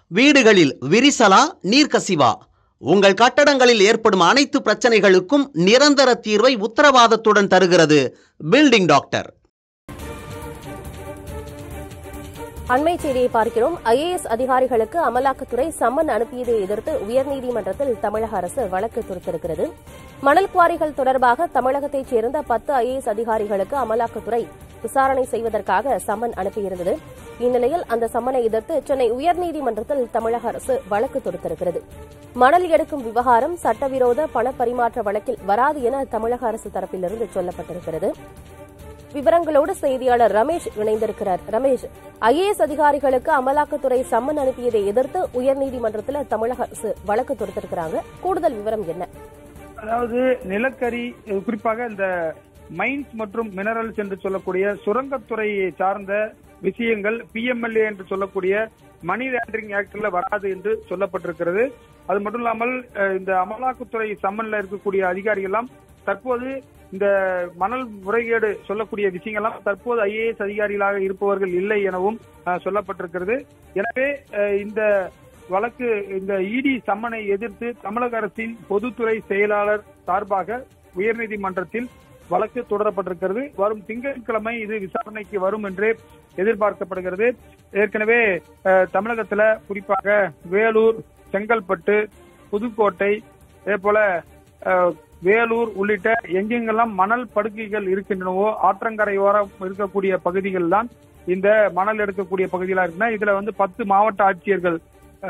வீடுகளில் விரிசலா நீர்க்கசிவா உங்கள் கட்டடங்களில் ஏற்படும் அனைத்து பிரச்சனைகளுக்கும் நிரந்தர தீர்வை உத்தரவாதத்துடன் தருகிறது பில்டிங் டாக்டர் அண்மை செய்தியை பார்க்கிறோம் ஐஏஎஸ் அதிகாரிகளுக்கு அமலாக்கத்துறை சம்மன் அனுப்பியதை எதிர்த்து உயர்நீதிமன்றத்தில் தமிழக அரசு வழக்கு தொடுத்திருக்கிறது மணல் குவாரிகள் தொடர்பாக தமிழகத்தைச் சேர்ந்த பத்து ஐஏஎஸ் அதிகாரிகளுக்கு அமலாக்கத்துறை விசாரணை செய்வதற்காக சம்மன் அனுப்பியிருந்தது இந்நிலையில் அந்த சம்மனை எதிர்த்து சென்னை உயர்நீதிமன்றத்தில் தமிழக அரசு வழக்கு தொடுத்திருக்கிறது மணல் எடுக்கும் விவகாரம் சட்டவிரோத பணப்பரிமாற்ற வழக்கில் வராது என தமிழக அரசு தரப்பிலிருந்து சொல்லப்பட்டிருக்கிறது விவரங்களோடு செய்தியாளர் ரமேஷ் இணைந்திருக்கிறார் ரமேஷ் ஐஏஎஸ் அதிகாரிகளுக்கு அமலாக்கத்துறை சம்மன் அனுப்பியதை எதிர்த்து உயர்நீதிமன்றத்தில் தமிழக அரசு வழக்கு தொடுத்திருக்கிறாங்க கூடுதல் விவரம் என்ன அதாவது நிலக்கரி அஹ் குறிப்பாக இந்த மைன்ஸ் மற்றும் மினரல்ஸ் என்று சொல்லக்கூடிய சுரங்கத்துறையை சார்ந்த விஷயங்கள் பிஎம்எல்ஏ என்று சொல்லக்கூடிய மணி லாண்டரிங் ஆக்ட்ல வராது என்று சொல்லப்பட்டிருக்கிறது அது மட்டும் இல்லாமல் அஹ் இந்த அமலாக்கத்துறை சம்மன்ல இருக்கக்கூடிய அதிகாரிகள் எல்லாம் தற்போது இந்த மணல் முறைகேடு சொல்லக்கூடிய விஷயங்கள்லாம் தற்போது ஐஏஎஸ் அதிகாரிகளாக இருப்பவர்கள் இல்லை எனவும் அஹ், சொல்லப்பட்டிருக்கிறது எனவே அஹ், இந்த வழக்கு இந்த இடி சம்மனை எதிர்த்து தமிழக அரசின் பொதுத்துறை செயலாளர் சார்பாக உயர்நீதிமன்றத்தில் வழக்கு தொடரப்பட்டிருக்கிறது வரும் திங்கட்கிழமை இது விசாரணைக்கு வரும் என்று எதிர்பார்க்கப்படுகிறது ஏற்கனவே அஹ், தமிழகத்துல குறிப்பாக வேலூர் செங்கல்பட்டு புதுக்கோட்டை அதே போல அஹ், வேலூர் உள்ளிட்ட எங்கெங்கெல்லாம் மணல் படுக்கைகள் இருக்கின்றனவோ ஆற்றங்கரையோரம் இருக்கக்கூடிய பகுதிகள் தான் இந்த மணல் எடுக்கக்கூடிய பகுதிகளா இருக்குன்னா இதுல வந்து பத்து மாவட்ட ஆட்சியர்கள்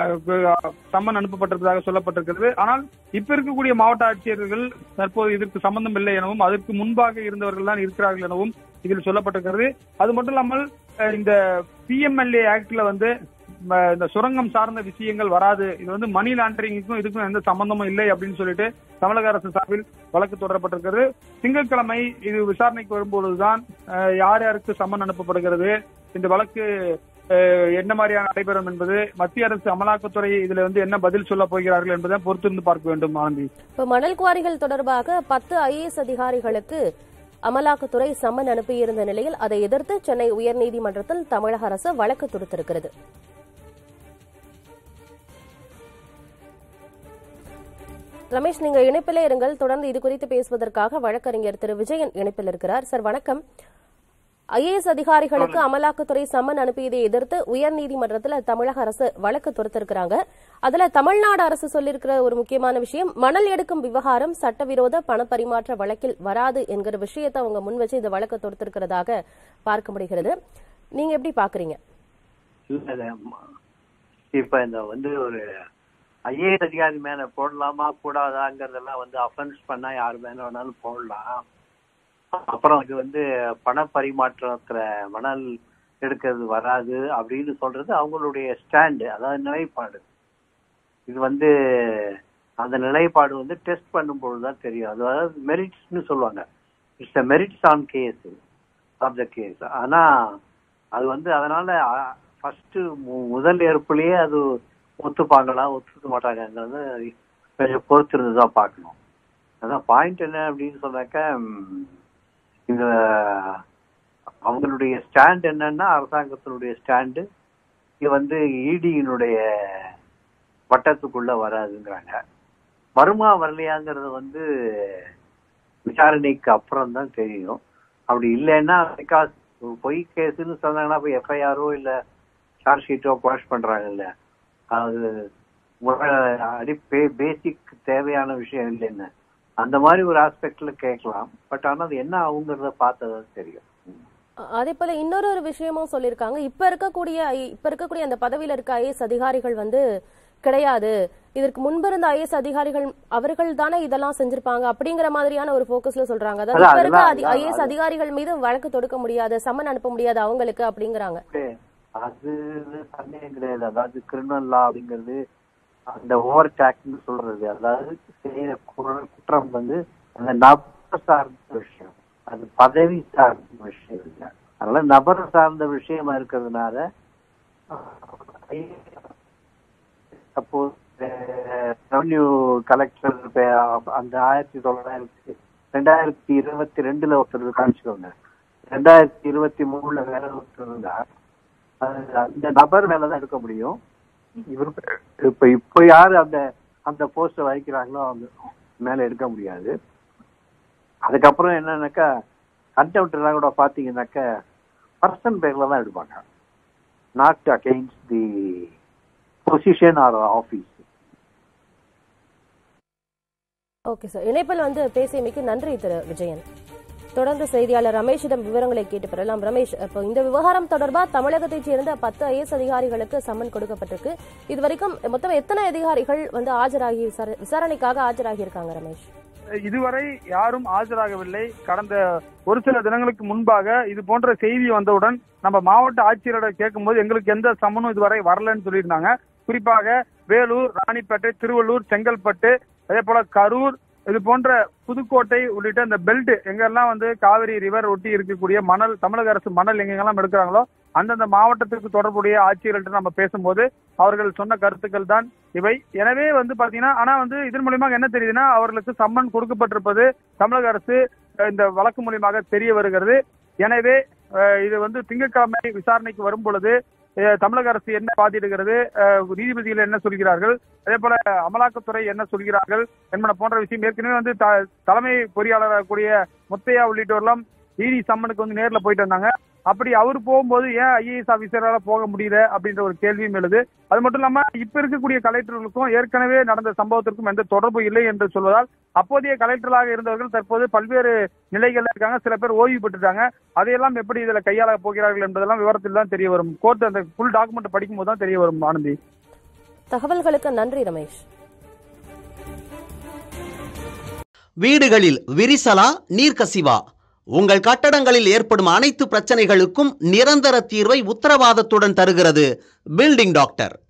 அஹ், சம்மன் அனுப்பப்பட்டிருப்பதாக சொல்லப்பட்டிருக்கிறது ஆனால் இப்ப இருக்கக்கூடிய மாவட்ட ஆட்சியர்கள் தற்போது இதற்கு சம்பந்தம் இல்லை எனவும் அதற்கு முன்பாக இருந்தவர்கள் தான் இருக்கிறார்கள் எனவும் இதில் சொல்லப்பட்டிருக்கிறது அது மட்டும் இல்லாமல் அஹ், இந்த பிஎம்எல்ஏ ஆக்ட்ல வந்து ம, இந்த சுரங்கம் சார்ந்த விஷயங்கள் வராது இது வந்து மணி லாண்டரிங்க்கும் இதுக்கும் எந்த சம்பந்தமும் இல்லை அப்படின்னு சொல்லிட்டு தமிழக அரசு சார்பில் வழக்கு தொடரப்பட்டிருக்கிறது திங்கட்கிழமை இது விசாரணைக்கு வரும்பொழுதுதான் அஹ், யார் யாருக்கு சம்மன் அனுப்பப்படுகிறது இந்த வழக்கு அஹ், என்ன மாதிரியான நடைபெறும் என்பது மத்திய அரசு அமலாக்கத்துறை இதுல வந்து என்ன பதில் சொல்ல போகிறார்கள் என்பதை பொறுத்திருந்து பார்க்க வேண்டும் ஆனந்தி இப்ப மணல் குவாரிகள் தொடர்பாக பத்து ஐஏஎஸ் அதிகாரிகளுக்கு அமலாக்கத்துறை சம்மன் அனுப்பியிருந்த நிலையில் அதை எதிர்த்து சென்னை உயர்நீதிமன்றத்தில் தமிழக அரசு வழக்கு தொடுத்திருக்கிறது ரமேஷ் நீங்க இணைப்பிலே இருங்கள் தொடர்ந்து இது குறித்து பேசுவதற்காக வழக்கறிஞர் திரு விஜயன் இணைப்பில் இருக்கிறார் சார் வணக்கம் ஐஏஎஸ் அதிகாரிகளுக்கு அமலாக்கத்துறை சம்மன் அனுப்பியதை எதிர்த்து உயர்நீதிமன்றத்தில் தமிழக அரசு வழக்கு தொடுத்திருக்கிறாங்க அதுல தமிழ்நாடு அரசு சொல்லியிருக்கிற ஒரு முக்கியமான விஷயம் மணல் எடுக்கும் விவகாரம் சட்டவிரோத பணப்பரிமாற்ற வழக்கில் வராது என்கிற விஷயத்தை அவங்க முன் வச்சு இந்த வழக்கு தொடுத்திருக்கிறதாக பார்க்க முடிகிறது நீங்க எப்படி பாக்குறீங்க இல்ல இல்ல, ம- இப்ப இந்த வந்து ஒரு ஐஏஎஸ் அதிகாரி மேல போடலாமா கூடாதாங்கிறதெல்லாம் வந்து அஃபென்ஸ் பண்ணா யார் மேல வேணாலும் போடலாம் அப்புறம் இது வந்து பண பரிமாற்றத்துல மணல் எடுக்கிறது வராது அப்படின்னு சொல்றது அவங்களுடைய ஸ்டாண்டு அதாவது நிலைப்பாடு இது வந்து அந்த நிலைப்பாடு வந்து டெஸ்ட் பண்ணும்போது தான் தெரியும் அது அதாவது மெரிட்ஸ்னு சொல்லுவாங்க it's merits on case of the case ஆனா அது வந்து அதனால ஃபர்ஸ்ட் முதல் ஏற்புலயே அது ஒத்துப்பாங்களா ஒத்துக்க மாட்டாங்கங்கிறது கொஞ்சம் பொறுத்திருந்து தான் பார்க்கணும் அதான் பாயிண்ட் என்ன அப்படின்னு சொன்னாக்க ம், இந்த அவங்களுடைய ஸ்டாண்ட் என்னன்னா அரசாங்கத்தினுடைய ஸ்டாண்டு இது வந்து இடியினுடைய வட்டத்துக்குள்ள வராதுங்கிறாங்க வருமா வரலையாங்கிறது வந்து விசாரணைக்கு அப்புறம் தான் தெரியும் அப்படி இல்லைன்னா பிகாஸ் பொய் கேஸ்ன்னு சொன்னாங்கன்னா போய் எஃப்ஐஆரோ இல்ல சார்ஜ் ஷீட்டோ குவாஷ் பண்றாங்கல்ல அது முறை- அடி பேசிக் தேவையான விஷயம் இல்லைன்னு அந்த மாதிரி ஒரு ஆஸ்பெக்ட்ல கேட்கலாம் பட் ஆனா அது என்ன ஆகுங்கிறத பார்த்ததான் தெரியும் அ- அதே போல இன்னொரு ஒரு விஷயமும் சொல்லியிருக்காங்க இப்ப இருக்கக்கூடிய ஐ- இப்ப இருக்கக்கூடிய அந்த பதவியில இருக்க ஐஏஎஸ் அதிகாரிகள் வந்து கிடையாது இதற்கு முன்பு இருந்த ஐஏஎஸ் அதிகாரிகள் அவர்கள் தானே இதெல்லாம் செஞ்சிருப்பாங்க அப்படிங்கிற மாதிரியான ஒரு போக்கஸ்ல சொல்றாங்க அதாவது அதான், இப்ப இருக்க அதெல்லாம், அதான், ஐஏஎஸ் அதிகாரிகள் மீது வழக்கு தொடுக்க முடியாது சம்மன் அனுப்ப முடியாது அவங்களுக்கு அப்படிங்கிறாங்க அது சந்தேகம் கிடையாது அதாவது கிரிமினல் லா அப்படிங்கிறது அந்த ஓவர் டேக்னு சொல்றது அதாவது செய்யற குற- குற்றம் வந்து அந்த நபர் சார்ந்த விஷயம் அது பதவி சார்ந்த விஷயம் இல்லை அதனால நபர் சார்ந்த விஷயமா இருக்கிறதுனால சப்போஸ் ரெவன்யூ கலெக்டர் அந்த ஆயிரத்தி தொள்ளாயிரத்தி ரெண்டாயிரத்தி இருபத்தி ரெண்டுல ஒருத்தர் காமிச்சுக்கோங்க ரெண்டாயிரத்தி இருபத்தி மூணுல வேற ஒருத்தர் இருந்தா அது அந்த நபர் மேலதான் எடுக்க முடியும் இவர் இப்ப இப்ப யாரு அந்த அந்த போஸ்ட வகிக்கிறாங்களோ அவங்க மேல எடுக்க முடியாது அதுக்கப்புறம் என்னன்னாக்கா கண்டெம்ட்லாம் கூட பாத்தீங்கன்னாக்கா பர்சன் பேர்ல தான் எடுப்பாங்க not against the position or office okay sir இணைப்பில் வந்து பேசியமைக்கு நன்றி திரு விஜயன் தொடர்ந்து செய்தியாளர் ரமேஷிடம் விவரங்களை கேட்டு பெறலாம் ரமேஷ் இப்போ இந்த விவகாரம் தொடர்பா தமிழகத்தைச் சேர்ந்த பத்து ஐஎஸ் அதிகாரிகளுக்கு சம்மன் கொடுக்கப்பட்டிருக்கு இதுவரைக்கும் மொத்தம் எத்தனை அதிகாரிகள் வந்து ஆஜராகி விசார- விசாரணைக்காக ஆஜராகி இருக்காங்க ரமேஷ் இதுவரை யாரும் ஆஜராகவில்லை கடந்த ஒரு சில தினங்களுக்கு முன்பாக இது போன்ற செய்தி வந்தவுடன் நம்ம மாவட்ட ஆட்சியரிடம் கேட்கும்போது எங்களுக்கு எந்த சம்மனும் இதுவரை வரலன்னு சொல்லியிருந்தாங்க குறிப்பாக வேலூர் ராணிப்பேட்டை திருவள்ளூர் செங்கல்பட்டு அதே போல கரூர் இது போன்ற புதுக்கோட்டை உள்ளிட்ட இந்த பெல்ட் எங்கெல்லாம் வந்து காவிரி ரிவர் ஒட்டி இருக்கக்கூடிய மணல் தமிழக அரசு மணல் எங்கெங்கெல்லாம் எடுக்கிறாங்களோ அந்தந்த மாவட்டத்திற்கு தொடர்புடைய ஆட்சியர்கள்ட்ட நம்ம பேசும்போது அவர்கள் சொன்ன கருத்துக்கள் தான் இவை எனவே வந்து பாத்தீங்கன்னா ஆனா வந்து இதன் மூலியமாக என்ன தெரியுதுன்னா அவர்களுக்கு சம்மன் கொடுக்கப்பட்டிருப்பது தமிழக அரசு அஹ், இந்த வழக்கு மூலியமாக தெரிய வருகிறது எனவே அஹ், இது வந்து திங்கட்கிழமை விசாரணைக்கு வரும் பொழுது அஹ், தமிழக அரசு என்ன வாதிடுகிறது அஹ், நீதிபதிகள் என்ன சொல்கிறார்கள் அதே போல அமலாக்கத்துறை என்ன சொல்கிறார்கள் என்பன போன்ற விஷயம் ஏற்கனவே வந்து த- தலைமை பொறியாளராக கூடிய முத்தையா உள்ளிட்டோர்லாம் இடி சம்மனுக்கு வந்து நேர்ல போயிட்டு வந்தாங்க அப்படி அவர் போகும்போது ஏன் ஐஏஎஸ் ஆபீசரால போக முடியல அப்படின்ற ஒரு கேள்வியும் எழுது அது மட்டும் இல்லாம இப்ப இருக்கக்கூடிய கலெக்டர்களுக்கும் ஏற்கனவே நடந்த சம்பவத்திற்கும் எந்த தொடர்பு இல்லை என்று சொல்வதால் அப்போதைய கலெக்டர்களாக இருந்தவர்கள் தற்போது பல்வேறு நிலைகள்ல இருக்காங்க சில பேர் ஓய்வு பெற்றுட்டாங்க அதையெல்லாம் எப்படி இதுல கையாள போகிறார்கள் என்பதெல்லாம் விவரத்தில் தான் தெரிய வரும் கோர்ட் அந்த ஃபுல் டாக்குமெண்ட் படிக்கும் போது தான் தெரிய வரும் ஆனந்தி தகவல்களுக்கு நன்றி ரமேஷ் வீடுகளில் விரிசலா நீர்க்கசிவா உங்கள் கட்டடங்களில் ஏற்படும் அனைத்து பிரச்சனைகளுக்கும் நிரந்தர தீர்வை உத்தரவாதத்துடன் தருகிறது பில்டிங் டாக்டர்